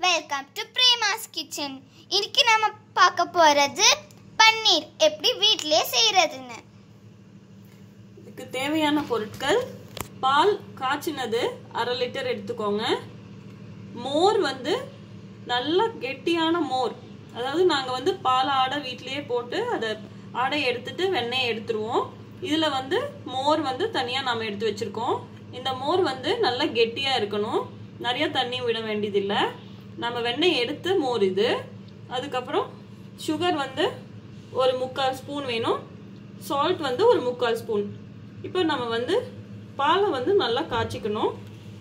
welcome to Prema's kitchen இன்னைக்கு நம்ம பார்க்க போறது பன்னீர் எப்படி வீட்டிலேயே செய்யறதுன்னு இதுக்கு தேவையான பொருட்கள் பால் காய்ச்சினது அரை லிட்டர் எடுத்துக்கோங்க மோர் வந்து நல்ல கெட்டியான மோர் அதாவது நாங்கள் வந்து பால் ஆடை வீட்டிலேயே போட்டு அதை ஆடை எடுத்துட்டு வெண்ணெயை எடுத்துருவோம் இதில் வந்து மோர் வந்து தனியாக நம்ம எடுத்து வச்சுருக்கோம் இந்த மோர் வந்து நல்லா கெட்டியாக இருக்கணும் நிறைய தண்ணி விட வேண்டியதில்லை நம்ம வெண்ணெய் எடுத்து மோர் இது அதுக்கப்புறம் சுகர் வந்து ஒரு முக்கால் ஸ்பூன் வேணும் சால்ட் வந்து ஒரு முக்கால் ஸ்பூன் இப்போ நம்ம வந்து பாலை வந்து நல்லா காய்ச்சிக்கணும்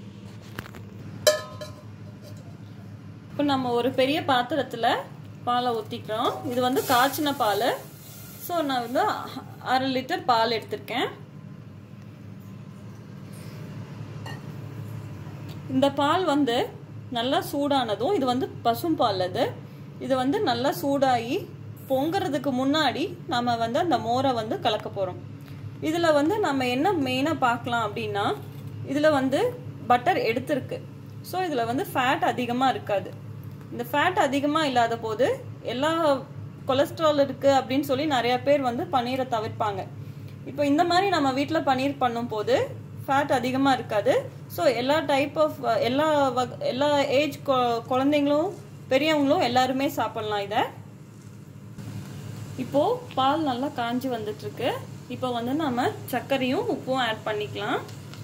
இப்போ நம்ம ஒரு பெரிய பாத்திரத்தில் பாலை ஊற்றிக்கிறோம் இது வந்து காய்ச்சின பால் ஸோ நான் வந்து அரை லிட்டர் பால் எடுத்திருக்கேன் இந்த பால் வந்து நல்லா சூடானதும் இது வந்து பசும் பால் அது இது வந்து நல்லா சூடாகி பொங்குறதுக்கு முன்னாடி நம்ம வந்து அந்த மோரை வந்து கலக்க போகிறோம் இதில் வந்து நம்ம என்ன மெயினாக பார்க்கலாம் அப்படின்னா இதில் வந்து பட்டர் எடுத்திருக்கு ஸோ இதில் வந்து ஃபேட் அதிகமாக இருக்காது இந்த ஃபேட் அதிகமாக இல்லாத போது எல்லா கொலஸ்ட்ரால் இருக்குது அப்படின்னு சொல்லி நிறைய பேர் வந்து பன்னீரை தவிர்ப்பாங்க இப்போ இந்த மாதிரி நம்ம வீட்டில் பன்னீர் பண்ணும்போது ஃபேட் அதிகமாக இருக்காது ஸோ எல்லா டைப் ஆஃப் எல்லா வக எல்லா ஏஜ் குழந்தைங்களும் பெரியவங்களும் எல்லாருமே சாப்பிட்லாம் இதை இப்போ பால் நல்லா காஞ்சி வந்துட்டு இருக்கு இப்போ வந்து நம்ம சர்க்கரையும் உப்பும் ஆட் பண்ணிக்கலாம்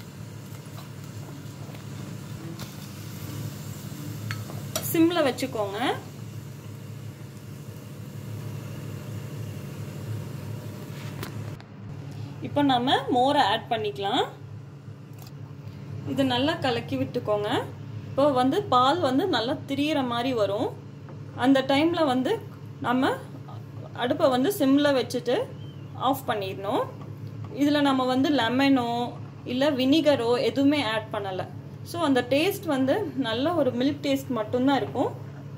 சிம்ல வச்சுக்கோங்க இப்போ நம்ம மோரை ஆட் பண்ணிக்கலாம் இது நல்லா கலக்கி விட்டுக்கோங்க இப்போ வந்து பால் வந்து நல்லா திரியிற மாதிரி வரும் அந்த டைமில் வந்து நம்ம அடுப்பை வந்து சிம்மில் வச்சுட்டு ஆஃப் பண்ணிடணும் இதில் நம்ம வந்து லெமனோ இல்லை வினிகரோ எதுவுமே ஆட் பண்ணலை ஸோ அந்த டேஸ்ட் வந்து நல்ல ஒரு மில்க் டேஸ்ட் மட்டும்தான் இருக்கும்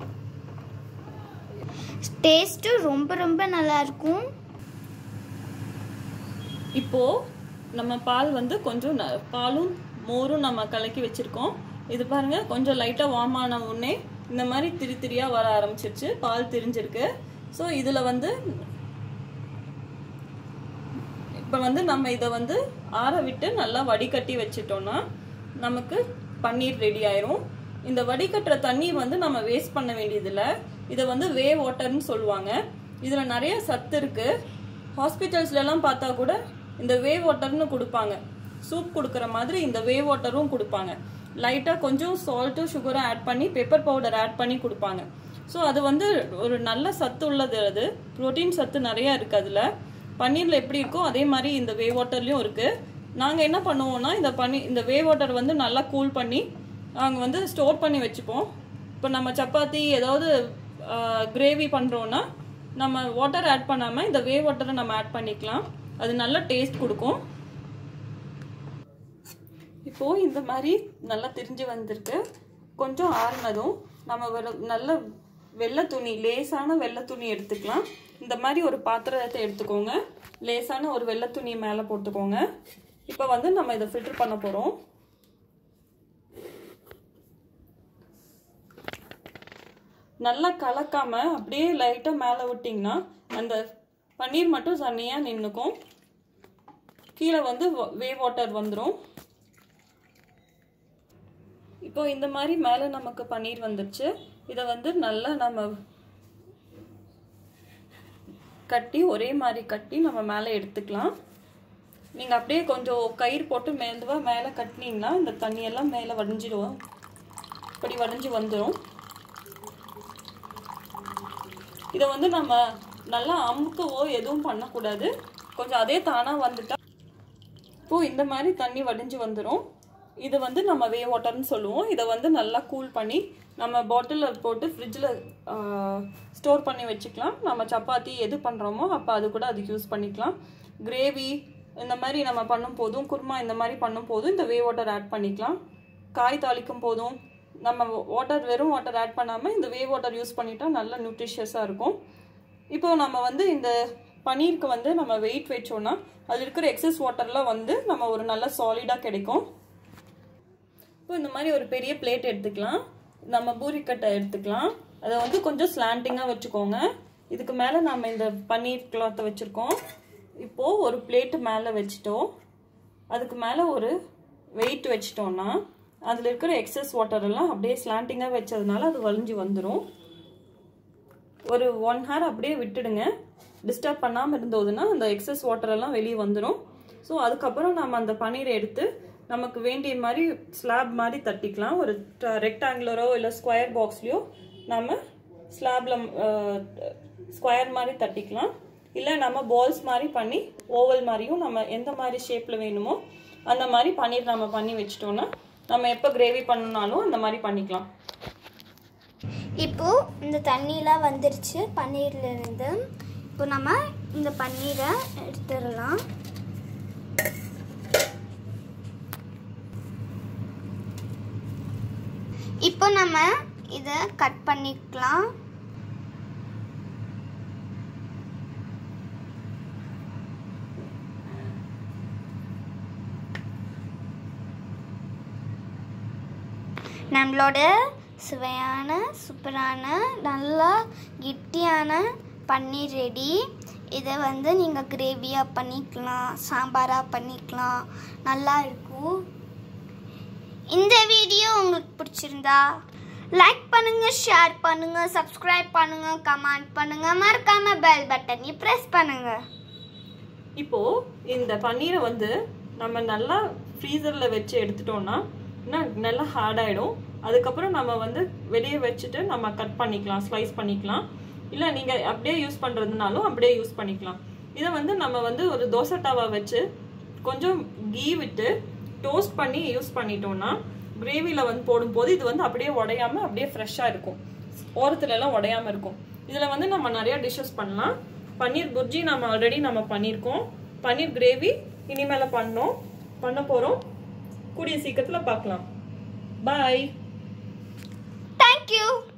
டேஸ்ட்டும் ரொம்ப ரொம்ப நல்லா இருக்கும் இப்போ நம்ம பால் வந்து கொஞ்சம் ந- பாலும் மோரும் நம்ம கலக்கி வச்சிருக்கோம் இது பாருங்க கொஞ்சம் லைட்டா வார்ம் ஆன உடனே இந்த மாதிரி திரி திரியா வர ஆரம்பிச்சிருச்சு பால் திரிஞ்சிருக்கு ஸோ இதுல வந்து இப்போ வந்து நம்ம இதை வந்து ஆற விட்டு நல்லா வடிகட்டி வச்சிட்டோம்னா நமக்கு பன்னீர் ரெடி ஆயிரும் இந்த வடிகட்டுற தண்ணீர் வந்து நம்ம வேஸ்ட் பண்ண வேண்டியதில்லை இதை வந்து வே வாட்டர்னு சொல்லுவாங்க இதில் நிறைய சத்து இருக்கு ஹாஸ்பிட்டல்ஸ்ல எல்லாம் பார்த்தா கூட இந்த வே வாட்டர்னு கொடுப்பாங்க சூப் கொடுக்குற மாதிரி இந்த வே வாட்டரும் கொடுப்பாங்க லைட்டாக கொஞ்சம் சால்ட்டும் சுகரும் ஆட் பண்ணி பெப்பர் பவுடர் ஆட் பண்ணி கொடுப்பாங்க ஸோ அது வந்து ஒரு நல்ல சத்து உள்ளது அது ப்ரோட்டீன் சத்து நிறைய இருக்கு அதில் பன்னீரில் எப்படி இருக்கோ அதே மாதிரி இந்த வே வாட்டர்லேயும் இருக்கு நாங்கள் என்ன பண்ணுவோம்னா இந்த பன்னீர் இந்த வே வாட்டர் வந்து நல்லா கூல் பண்ணி நாங்கள் வந்து ஸ்டோர் பண்ணி வச்சுப்போம் இப்போ நம்ம சப்பாத்தி ஏதாவது கிரேவி பண்ணுறோன்னா நம்ம வாட்டர் ஆட் பண்ணாமல் இந்த வே வாட்டரை நம்ம ஆட் பண்ணிக்கலாம் அது நல்ல டேஸ்ட் கொடுக்கும் இப்போ இந்த மாதிரி நல்லா திரிஞ்சு வந்திருக்கு கொஞ்சம் ஆறுனதும் நம்ம ஒரு நல்ல வெள்ளை துணி லேசான வெள்ளை துணி எடுத்துக்கலாம் இந்த மாதிரி ஒரு பாத்திரத்தை எடுத்துக்கோங்க லேசான ஒரு வெள்ளை துணி மேலே போட்டுக்கோங்க இப்போ வந்து நம்ம இதை ஃபில்டர் பண்ண போகிறோம் நல்லா கலக்காம அப்படியே லைட்டாக மேலே விட்டிங்கன்னா அந்த பன்னீர் மட்டும் தண்ணியாக நின்றுக்கும் கீழே வந்து வே வாட்டர் வந்துடும் இப்போ இந்த மாதிரி மேலே நமக்கு பன்னீர் வந்துருச்சு இதை வந்து நல்லா நம்ம கட்டி ஒரே மாதிரி கட்டி நம்ம மேலே எடுத்துக்கலாம் நீங்கள் அப்படியே கொஞ்சம் கயிறு போட்டு மேலுவா மேலே கட்டினீங்கன்னா இந்த தண்ணியெல்லாம் மேலே வடிஞ்சிடும் இப்படி வடிஞ்சு வந்துடும் இதை வந்து நம்ம நல்லா அமுக்கவோ எதுவும் பண்ணக்கூடாது கொஞ்சம் அதே தானாக வந்துட்டா இப்போ இந்த மாதிரி தண்ணி வடிஞ்சு வந்துடும் இது வந்து நம்ம வே வாட்டர்னு சொல்லுவோம் இதை வந்து நல்லா கூல் பண்ணி நம்ம பாட்டிலில் போட்டு ஃப்ரிட்ஜில் ஸ்டோர் பண்ணி வச்சுக்கலாம் நம்ம சப்பாத்தி எது பண்ணுறோமோ அப்போ அது கூட அதுக்கு யூஸ் பண்ணிக்கலாம் கிரேவி இந்த மாதிரி நம்ம பண்ணும் போதும் குருமா இந்த மாதிரி பண்ணும் போதும் இந்த வே வாட்டர் ஆட் பண்ணிக்கலாம் காய் தாளிக்கும் போதும் நம்ம வாட்டர் வெறும் வாட்டர் ஆட் பண்ணாமல் இந்த வே வாட்டர் யூஸ் பண்ணிட்டா நல்லா நியூட்ரிஷியஸாக இருக்கும் இப்போ நம்ம வந்து இந்த பன்னீருக்கு வந்து நம்ம வெயிட் வச்சோம்னா அதில் இருக்கிற எக்ஸஸ் வாட்டர்லாம் வந்து நம்ம ஒரு நல்ல சாலிடாக கிடைக்கும் இப்போ இந்த மாதிரி ஒரு பெரிய பிளேட் எடுத்துக்கலாம் நம்ம பூரிக்கட்டை எடுத்துக்கலாம் அதை வந்து கொஞ்சம் ஸ்லாண்டிங்காக வச்சுக்கோங்க இதுக்கு மேலே நம்ம இந்த பன்னீர் கிளாத்தை வச்சுருக்கோம் இப்போது ஒரு பிளேட்டு மேலே வச்சுட்டோம் அதுக்கு மேலே ஒரு வெயிட் வச்சிட்டோம்னா அதில் இருக்கிற எக்ஸஸ் வாட்டர் எல்லாம் அப்படியே ஸ்லாண்டிங்காக வச்சதுனால அது வலிஞ்சு வந்துடும் ஒரு ஒன் ஹவர் அப்படியே விட்டுடுங்க டிஸ்டர்ப் பண்ணாமல் இருந்ததுன்னா அந்த எக்ஸஸ் வாட்டர் எல்லாம் வெளியே வந்துடும் ஸோ அதுக்கப்புறம் நம்ம அந்த பன்னீரை எடுத்து நமக்கு வேண்டிய மாதிரி ஸ்லாப் மாதிரி தட்டிக்கலாம் ஒரு ரெக்டாங்குலரோ இல்லை ஸ்கொயர் பாக்ஸ்லையோ நம்ம ஸ்லாபில் ஸ்கொயர் மாதிரி தட்டிக்கலாம் இல்லை நம்ம பால்ஸ் மாதிரி பண்ணி ஓவல் மாதிரியும் நம்ம எந்த மாதிரி ஷேப்பில் வேணுமோ அந்த மாதிரி பன்னீர் நம்ம பண்ணி வச்சிட்டோம்னா நம்ம எப்போ கிரேவி பண்ணணுனாலும் அந்த மாதிரி பண்ணிக்கலாம் இப்போ இந்த தண்ணிலாம் வந்துருச்சு பன்னீர்ல இருந்து இப்போ நம்ம இந்த பன்னீரை எடுத்துடலாம் இப்போ நம்ம இதை கட் பண்ணிக்கலாம் நம்மளோட சுவையான சூப்பரான நல்லா கெட்டியான பன்னீர் ரெடி இதை வந்து நீங்கள் கிரேவியாக பண்ணிக்கலாம் சாம்பாராக பண்ணிக்கலாம் நல்லா இருக்கும் இந்த வீடியோ உங்களுக்கு பிடிச்சிருந்தா லைக் பண்ணுங்க ஷேர் பண்ணுங்க சப்ஸ்கிரைப் பண்ணுங்க கமெண்ட் பண்ணுங்க மறக்காம பெல் பட்டனை பிரஸ் பண்ணுங்க இப்போ இந்த பன்னீரை வந்து நம்ம நல்லா ஃப்ரீசரில் வச்சு எடுத்துட்டோம்னா இன்னும் நல்லா ஹார்ட் ஆகிடும் அதுக்கப்புறம் நம்ம வந்து வெளியே வச்சுட்டு நம்ம கட் பண்ணிக்கலாம் ஸ்லைஸ் பண்ணிக்கலாம் இல்லை நீங்கள் அப்படியே யூஸ் பண்ணுறதுனாலும் அப்படியே யூஸ் பண்ணிக்கலாம் இதை வந்து நம்ம வந்து ஒரு தோசை தவா வச்சு கொஞ்சம் கீ விட்டு டோஸ்ட் பண்ணி யூஸ் பண்ணிட்டோம்னா கிரேவியில் வந்து போடும்போது இது வந்து அப்படியே உடையாம அப்படியே ஃப்ரெஷ்ஷாக இருக்கும் ஓரத்துல எல்லாம் உடையாம இருக்கும் இதில் வந்து நம்ம நிறைய டிஷ்ஷஸ் பண்ணலாம் பன்னீர் புர்ஜி நம்ம ஆல்ரெடி நம்ம பண்ணியிருக்கோம் பன்னீர் கிரேவி இனிமேல பண்ணோம் பண்ண போகிறோம் கூடிய சீக்கிரத்தில் பார்க்கலாம் பாய் தேங்க்யூ